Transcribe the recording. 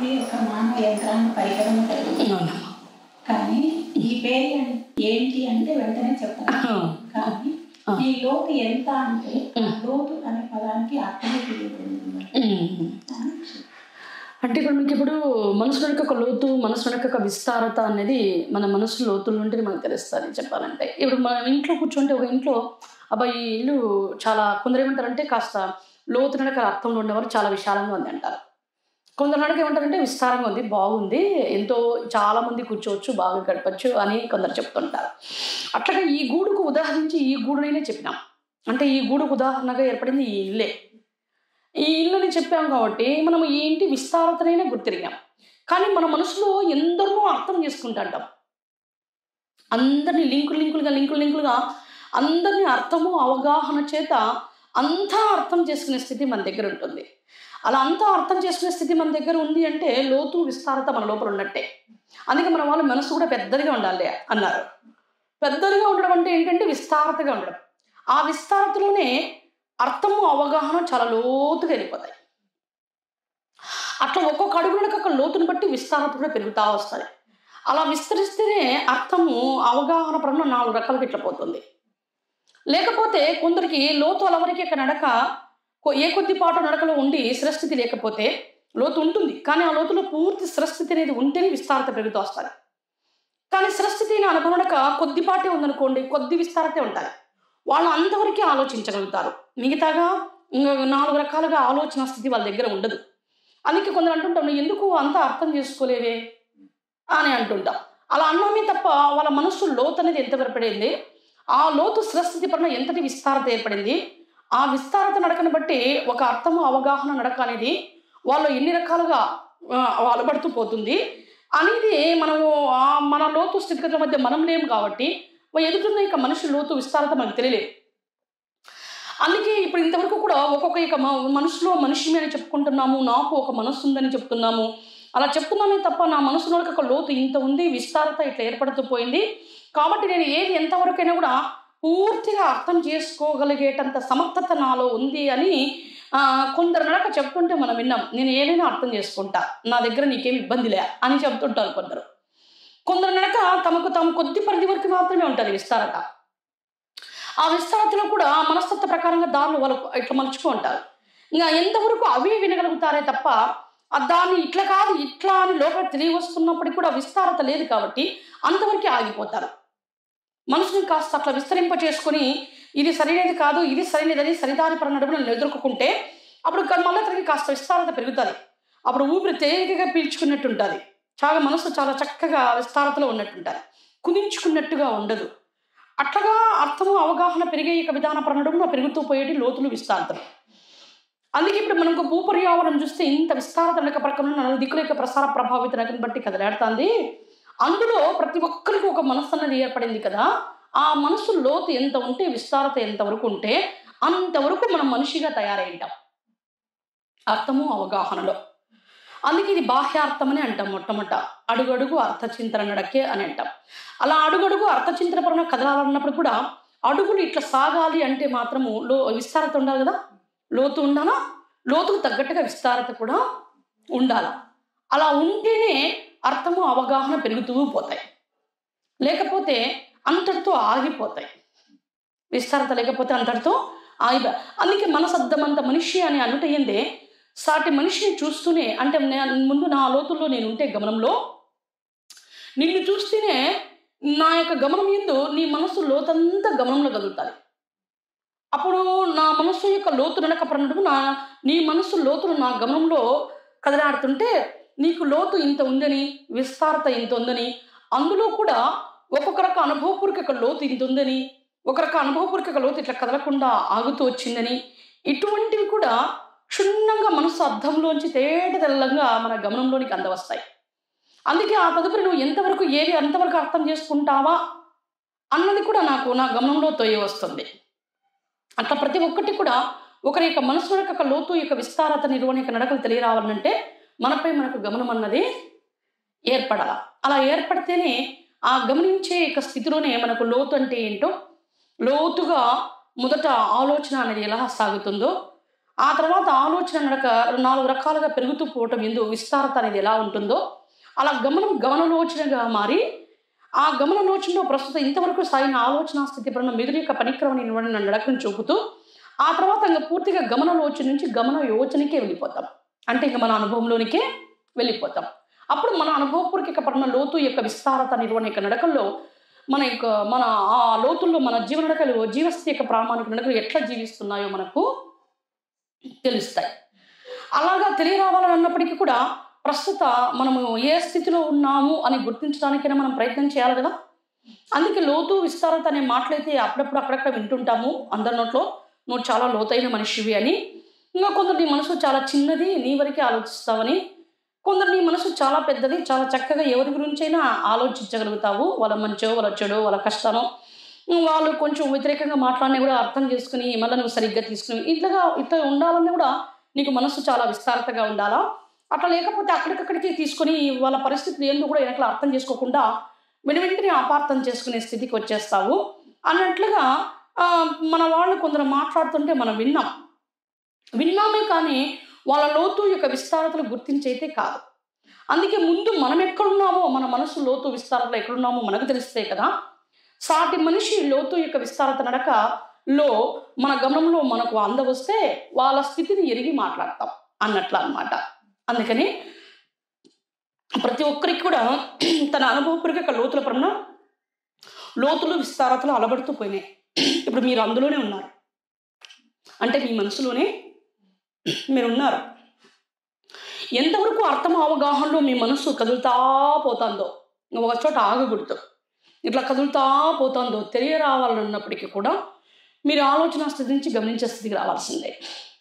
అనేది ఒక మానవ యంత్రాంగ పరికరం కలిగి అవునమ్మా కానీ ఈ పేరు ఎన్- ఏంటి అంటే వెంటనే చెప్తాను కానీ ఈ లోతు ఎంత అంటే ఆ లోతు అనే పదానికి అర్థమే తెలియదు ఉమ్. అంటే ఇప్పుడు మీకు ఇప్పుడు మనసులో ఒక లోతు మనసులో ఒక విస్తారత అనేది మన మనసు లోతుల నుండి మనకు తెలుస్తుంది చెప్పాలంటే ఇప్పుడు మన ఇంట్లో కూర్చుంటే ఒక ఇంట్లో అబ్బాయి ఈ ఇల్లు చాలా కొందరు ఏమంటారంటే కాస్త లోతు నడక అర్థంలో ఉండేవారు చాలా విశాలంగా ఉంది అంటారు కొందరు నడక ఏమంటారంటే విస్తారంగా ఉంది బాగుంది ఎంతో చాలా మంది కూర్చోవచ్చు బాగా గడపచ్చు అని కొందరు చెప్తుంటారు అట్లాగే ఈ గూడుకు ఉదాహరించి ఈ గూడునైనా చెప్పినాం అంటే ఈ గూడుకు ఉదాహరణగా ఏర్పడింది ఈ ఇల్లే ఈ ఇల్లుని చెప్పాం కాబట్టి మనం ఈ ఇంటి విస్తారతనైనా గుర్తిరిగాం కానీ మన మనసులో ఎందరినో అర్థం చేసుకుంటాంటాం అందరినీ లింకులు లింకులుగా లింకులు లింకులుగా అందరినీ అర్థము అవగాహన చేత అంతా అర్థం చేసుకునే స్థితి మన దగ్గర ఉంటుంది అలా అంతా అర్థం చేసుకునే స్థితి మన దగ్గర ఉంది అంటే లోతు విస్తారత మన లోపల ఉన్నట్టే అందుకే మన వాళ్ళ మనసు కూడా పెద్దదిగా ఉండాలి అన్నారు పెద్దదిగా ఉండడం అంటే ఏంటంటే విస్తారతగా ఉండడం ఆ విస్తారతలోనే అర్థము అవగాహన చాలా లోతుగా వెళ్ళిపోతాయి అట్లా ఒక్కొక్క అడుగులకు ఒక లోతుని బట్టి విస్తారత కూడా పెరుగుతూ వస్తుంది అలా విస్తరిస్తేనే అర్థము అవగాహన పరంగా నాలుగు రకాలుగా ఇట్లా పోతుంది లేకపోతే కొందరికి లోతు అలవరికి యొక్క నడక కొ- ఏ కొద్దిపాటు నడకలో ఉండి స్థిరస్థితి లేకపోతే లోతు ఉంటుంది కానీ ఆ లోతులో పూర్తి స్థిరస్థితి అనేది ఉంటేనే విస్తారత పెరుగుతూ వస్తుంది కానీ స్థిరస్థితి అనుభవనక కొద్దిపాటే ఉందనుకోండి కొద్ది విస్తారతే ఉంటుంది వాళ్ళు అంతవరకే ఆలోచించగలుగుతారు మిగతాగా ఇంక నాలుగు రకాలుగా ఆలోచన స్థితి వాళ్ళ దగ్గర ఉండదు అందుకే కొందరు అంటుంటాం "నువ్వు ఎందుకు అంత అర్థం చేసుకోలేవే అని అంటుంటాం అలా అన్నామే తప్ప వాళ్ళ మనస్సు లోతు అనేది ఎంత ఏర్పడింది ఆ లోతు స్థిరస్థితి పైన ఎంతటి విస్తారత ఏర్పడింది ఆ విస్తారత నడకను బట్టి ఒక అర్థము అవగాహన నడక అనేది వాళ్ళు ఎన్ని రకాలుగా ఆ, అలబడుతూ పోతుంది అనేది మనము ఆ మన లోతు స్థితిగతుల మధ్య మనం లేము కాబట్టి ఎదుగుతున్న ఇక మనిషి లోతు విస్తారత మనకు తెలియలేదు అందుకే ఇప్పుడు ఇంతవరకు కూడా ఒక్కొక్క ఇక మ- మనసులో మనిషిని అని చెప్పుకుంటున్నాము నాకు ఒక మనస్సు ఉందని చెప్తున్నాము అలా చెప్తున్నామే తప్ప నా మనసులో ఒక లోతు ఇంత ఉంది విస్తారత ఇట్లా ఏర్పడుతూ పోయింది కాబట్టి నేను ఏది ఎంతవరకైనా కూడా పూర్తిగా అర్థం చేసుకోగలిగేటంత సమర్థత నాలో ఉంది అని ఆ, కొందరు నడక చెప్తుంటే మనం విన్నాం నేను ఏదైనా అర్థం చేసుకుంటా నా దగ్గర నీకేం ఇబ్బంది లే అని చెప్తుంటారు కొందరు కొందరు నడక తమకు తాము కొద్ది పరిధి వరకు మాత్రమే ఉంటుంది విస్తారత ఆ విస్తారతలో కూడా మనస్తత్వ ప్రకారంగా దారులు వాళ్ళు ఇట్లా మలుచుకో ఉంటారు ఇంకా ఎంతవరకు అవి వినగలుగుతారే తప్ప ఆ దాన్ని ఇట్లా కాదు ఇట్లా అని లోపల తెలియవస్తున్నప్పటికీ కూడా విస్తారత లేదు కాబట్టి అంతవరకే ఆగిపోతారు మనసుని కాస్త అట్లా విస్తరింప చేసుకొని ఇది సరైనది కాదు ఇది సరైనదని సరిదారి పర నడుములను ఎదుర్కొంటే అప్పుడు క- మళ్ళీ తనకి కాస్త విస్తారత పెరుగుతుంది అప్పుడు ఊపిరి తేలికగా పీల్చుకున్నట్టు ఉంటుంది చాలా మనసు చాలా చక్కగా విస్తారతలో ఉన్నట్టుంటుంది కుదించుకున్నట్టుగా ఉండదు అట్లగా అర్థము అవగాహన పెరిగే ఇక విధాన ప్రణడంలో పెరుగుతూ పోయేటి లోతులు విస్తారతలు అందుకే ఇప్పుడు మనకు భూపర్యావరణం చూస్తే ఇంత విస్తారత నడక ప్రకారం నాలుగు దిక్కుల యొక్క ప్రసార ప్రభావిత నగని బట్టి కదలాడుతుంది అందులో ప్రతి ఒక్కరికి ఒక మనస్సు అన్నది ఏర్పడింది కదా ఆ మనసు లోతు ఎంత ఉంటే విస్తారత ఎంతవరకు ఉంటే అంతవరకు మనం మనిషిగా తయారైంటాం అర్థము అవగాహనలో అందుకే ఇది బాహ్యార్థం అని అంటాం మొట్టమొదట అడుగడుగు అర్థచింతన నడకే అని అంటాం అలా అడుగడుగు అర్థచింతన పరంగా కదలాలన్నప్పుడు కూడా అడుగులు ఇట్లా సాగాలి అంటే మాత్రము లో విస్తారత ఉండాలి కదా లోతు ఉండాలా లోతుకు తగ్గట్టుగా విస్తారత కూడా ఉండాల అలా ఉంటేనే అర్థము అవగాహన పెరుగుతూ పోతాయి లేకపోతే అంతటితో ఆగిపోతాయి విస్తారత లేకపోతే అంతటితో ఆగిపో అందుకే మనసద్దమంత మనిషి అని అనుటయిందే సాటి మనిషిని చూస్తూనే అంటే నే- ముందు నా లోతుల్లో నేను ఉంటే గమనంలో నిన్ను చూస్తేనే నా యొక్క గమనం ఎందు నీ మనసు లోతంతా గమనంలో కదులుతుంది అప్పుడు నా మనసు యొక్క లోతు నడక ప్రణడం నా నీ మనసు లోతును నా గమనంలో కదలాడుతుంటే నీకు లోతు ఇంత ఉందని విస్తారత ఇంత ఉందని అందులో కూడా ఒక్కొక్క రక అనుభవపూర్వక లోతు ఇంత ఉందని ఒక రక అనుభవపూర్వక లోతు ఇట్లా కదలకుండా ఆగుతూ వచ్చిందని ఇటువంటివి కూడా క్షుణ్ణంగా మనసు అర్థంలోంచి తేట తెల్లంగా మన గమనంలోనికి అందవస్తాయి అందుకే ఆ తదుపరి నువ్వు ఎంతవరకు ఏది అంతవరకు అర్థం చేసుకుంటావా అన్నది కూడా నాకు నా గమనంలో తోయ వస్తుంది అట్లా ప్రతి ఒక్కటి కూడా ఒకరి యొక్క మనసు యొక్క లోతు యొక్క విస్తారత నిర్వహణ యొక్క నడకలు తెలియరావాలంటే మనపై మనకు గమనం అన్నది ఏర్పడాల అలా ఏర్పడితేనే ఆ గమనించే యొక్క స్థితిలోనే మనకు లోతు అంటే ఏంటో లోతుగా మొదట ఆలోచన అనేది ఎలా సాగుతుందో ఆ తర్వాత ఆలోచన నడక నాలుగు రకాలుగా పెరుగుతూ పోవటం ఎందు విస్తారత అనేది ఎలా ఉంటుందో అలా గమనం గమనలోచనగా మారి ఆ గమనలోచనలో ప్రస్తుతం ఇంతవరకు సాగిన ఆలోచన స్థితి పడిన మెదురు యొక్క పనిక్రమణ నడకను చూపుతూ ఆ తర్వాత ఇంకా పూర్తిగా గమనలోచన నుంచి గమన యోచనకే వెళ్ళిపోతాం అంటే ఇంకా మన అనుభవంలోనికే వెళ్ళిపోతాం అప్పుడు మన అనుభవపూర్వక పడిన లోతు యొక్క విస్తారత నిర్వహణ యొక్క నడకల్లో మన యొక్క మన ఆ లోతుల్లో మన జీవన నడకలు జీవస్థితి యొక్క ప్రామాణిక నడకలు ఎట్లా జీవిస్తున్నాయో మనకు తెలుస్తాయి అలాగా తెలియరావాలని అన్నప్పటికీ కూడా ప్రస్తుత మనము ఏ స్థితిలో ఉన్నాము అని గుర్తించడానికైనా మనం ప్రయత్నం చేయాలి కదా అందుకే లోతు విస్తారత అనే మాటలైతే అప్పుడప్పుడు అక్కడక్కడ వింటుంటాము అందరి నోట్లో నువ్వు చాలా లోతైన మనిషివి అని ఇంకా కొందరు నీ మనసు చాలా చిన్నది నీ వరకే ఆలోచిస్తావని కొందరు నీ మనసు చాలా పెద్దది చాలా చక్కగా ఎవరి గురించైనా ఆలోచించగలుగుతావు వాళ్ళ మంచో వాళ్ళ చెడో వాళ్ళ కష్టమో వాళ్ళు కొంచెం వ్యతిరేకంగా మాట్లాడినా కూడా అర్థం చేసుకుని మళ్ళీ నువ్వు సరిగ్గా తీసుకుని ఇట్లాగా ఇట్లా ఉండాలన్నా కూడా నీకు మనసు చాలా విస్తారతగా ఉండాలా అట్లా లేకపోతే అక్కడికక్కడికి తీసుకొని వాళ్ళ పరిస్థితులు ఏందో కూడా వెనకలు అర్థం చేసుకోకుండా వెను వెంటనే అపార్థం చేసుకునే స్థితికి వచ్చేస్తావు అన్నట్లుగా ఆ, మన వాళ్ళు కొందరు మాట్లాడుతుంటే మనం విన్నాం విన్నామే కానీ వాళ్ళ లోతు యొక్క విస్తారతలు గుర్తించైతే కాదు అందుకే ముందు మనం ఎక్కడున్నామో మన మనసు లోతు విస్తారతలో ఎక్కడున్నామో మనకు తెలిస్తే కదా సాటి మనిషి లోతు యొక్క విస్తారత నడకలో మన గమనంలో మనకు అంద వస్తే వాళ్ళ స్థితిని ఎరిగి మాట్లాడతాం అన్నట్లు అన్నమాట అందుకని ప్రతి ఒక్కరికి కూడా తన అనుభవపూర్వక లోతుల పరన లోతులు విస్తారతలు అలబడుతూ పోయినాయి ఇప్పుడు మీరు అందులోనే ఉన్నారు అంటే మీ మనసులోనే మీరు ఉన్నారు ఎంతవరకు అర్థం అవగాహనలో మీ మనసు కదులుతా పోతుందో ఒక చోట ఆగకూడదు ఇట్లా కదులుతా పోతుందో తెలియరావాలన్నప్పటికీ కూడా మీరు ఆలోచన స్థితి నుంచి గమనించే స్థితికి రావాల్సిందే